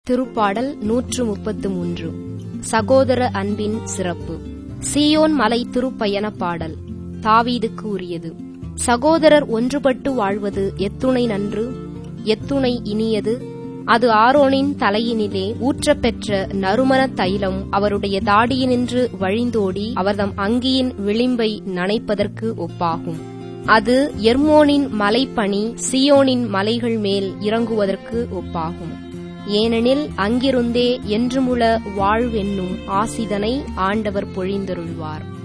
திருப்பாடல் நூற்று முப்பத்து மூன்று சகோதர அன்பின் சிறப்பு சீயோன் மலை திருப்பயண பாடல் தாவீதுக்கு உரியது சகோதரர் ஒன்றுபட்டு வாழ்வது எத்துணை நன்று எத்துணை இனியது அது ஆரோனின் தலையினிலே ஊற்றப்பெற்ற நறுமணத் தைலம் அவருடைய தாடியினின்று வழிந்தோடி அவர்தம் அங்கியின் விளிம்பை நனைப்பதற்கு ஒப்பாகும் அது எர்மோனின் மலைப்பனி சியோனின் மலைகள் மேல் இறங்குவதற்கு ஒப்பாகும் ஏனெனில் அங்கிருந்தே என்றுமுள வாழ்வென்னும் ஆசிதனை ஆண்டவர் பொழிந்தருள்வார்